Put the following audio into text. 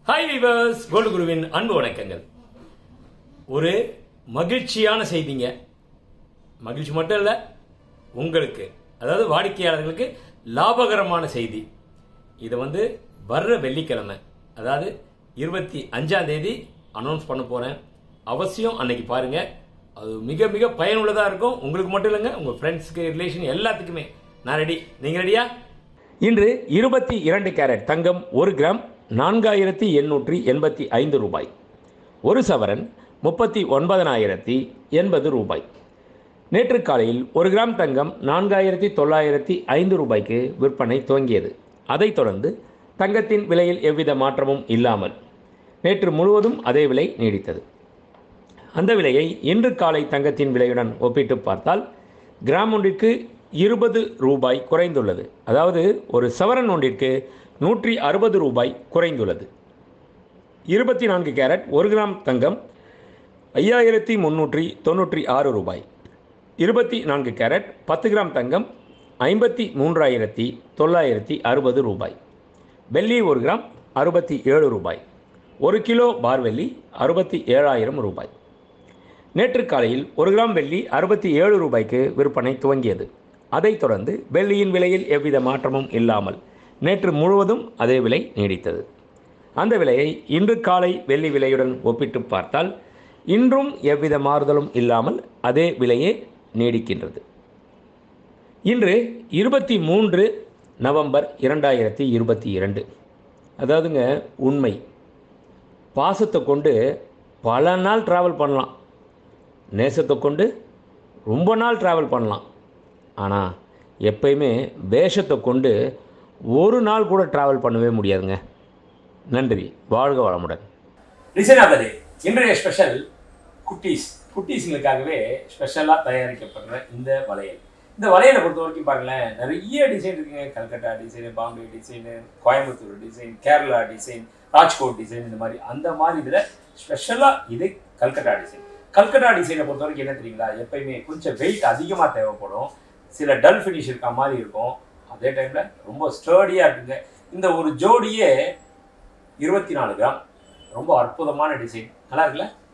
hi viewers gold குருவின் அன்பு வணக்கங்கள் ஒரு மகிழ்ச்சியான செய்திங்க மகிழ்ச்சி மட்டும் இல்லை உங்களுக்கு அதாவது வாடிக்கையாளர்களுக்கு லாபகரமான செய்தி இதை வந்து வர்ற வெள்ளிக்கிழமை அதாவது இருபத்தி அஞ்சாம் தேதி அனௌன்ஸ் பண்ண போறேன் அவசியம் அன்னைக்கு பாருங்க அது மிக மிக பயனுள்ளதா இருக்கும் உங்களுக்கு மட்டும் இல்லைங்க உங்க ஃப்ரெண்ட்ஸுக்கு ரிலேஷன் எல்லாத்துக்குமே நான் ரெடி நீங்க ரெடியா இன்று இருபத்தி இரண்டு கேரட் தங்கம் ஒரு கிராம் நான்காயிரத்தி எண்ணூற்றி எண்பத்தி ஐந்து ரூபாய் ஒரு சவரன் முப்பத்தி ஒன்பதனாயிரத்தி எண்பது ரூபாய் நேற்று காலையில் ஒரு கிராம் தங்கம் நான்காயிரத்தி தொள்ளாயிரத்தி ஐந்து ரூபாய்க்கு விற்பனை துவங்கியது அதைத் தொடர்ந்து தங்கத்தின் விலையில் எவ்வித மாற்றமும் இல்லாமல் நேற்று முழுவதும் அதே விலை நீடித்தது அந்த விலையை இன்று காலை தங்கத்தின் விலையுடன் ஒப்பிட்டு பார்த்தால் கிராம் ஒன்றிற்கு இருபது ரூபாய் குறைந்துள்ளது அதாவது ஒரு சவரன் ஒன்றிற்கு நூற்றி அறுபது ரூபாய் குறைந்துள்ளது இருபத்தி நான்கு கேரட் ஒரு கிராம் தங்கம் ஐயாயிரத்தி முந்நூற்றி தொண்ணூற்றி ஆறு ரூபாய் இருபத்தி நான்கு கேரட் பத்து கிராம் தங்கம் ஐம்பத்தி மூன்றாயிரத்தி தொள்ளாயிரத்தி அறுபது ரூபாய் வெள்ளி ஒரு கிராம் அறுபத்தி ஏழு ரூபாய் ஒரு கிலோ பார் வெள்ளி அறுபத்தி ஏழாயிரம் ரூபாய் நேற்று காலையில் ஒரு கிராம் வெள்ளி அறுபத்தி ஏழு ரூபாய்க்கு விற்பனை துவங்கியது அதைத் தொடர்ந்து வெள்ளியின் விலையில் எவ்வித மாற்றமும் இல்லாமல் நேற்று முழுவதும் அதே விலை நீடித்தது அந்த விலையை இன்று காலை வெள்ளி விலையுடன் ஒப்பிட்டு பார்த்தால் இன்றும் எவ்வித மாறுதலும் இல்லாமல் அதே விலையே நீடிக்கின்றது இன்று இருபத்தி மூன்று நவம்பர் இரண்டாயிரத்தி இருபத்தி இரண்டு அதாவதுங்க உண்மை பாசத்தை கொண்டு பல நாள் ட்ராவல் பண்ணலாம் நேசத்தை கொண்டு ரொம்ப நாள் ட்ராவல் பண்ணலாம் ஆனால் எப்பயுமே வேஷத்தை கொண்டு ஒரு நாள் கூட ட்ராவல் பண்ணவே முடியாதுங்க நன்றி வாழ்க வளமுடன் டிசைன் ஆஃப் த டே இன்றைய ஸ்பெஷல் குட்டீஸ் குட்டீஸுங்களுக்காகவே ஸ்பெஷலாக தயாரிக்கப்படுற இந்த வளையல் இந்த வளையலை பொறுத்த வரைக்கும் பாருங்களேன் நிறைய டிசைன் இருக்குங்க Calcutta design Bombay design Coimbatore design Kerala design Rajkot design இந்த மாதிரி அந்த மாதிரி இதில் ஸ்பெஷலாக இது கல்கட்டா டிசைன் கல்கட்டா டிசைனை பொறுத்த வரைக்கும் என்ன தெரியுங்களா எப்பயுமே கொஞ்சம் வெயிட் அதிகமாக தேவைப்படும் சில டல் ஃபினிஷ் இருக்க மாதிரி இருக்கும் அதே டைமில் ரொம்ப ஸ்டர்டியாக இருக்குங்க இந்த ஒரு ஜோடியே இருபத்தி நாலு கிராம் ரொம்ப அற்புதமான டிசைன் நல்லா இருக்குல்ல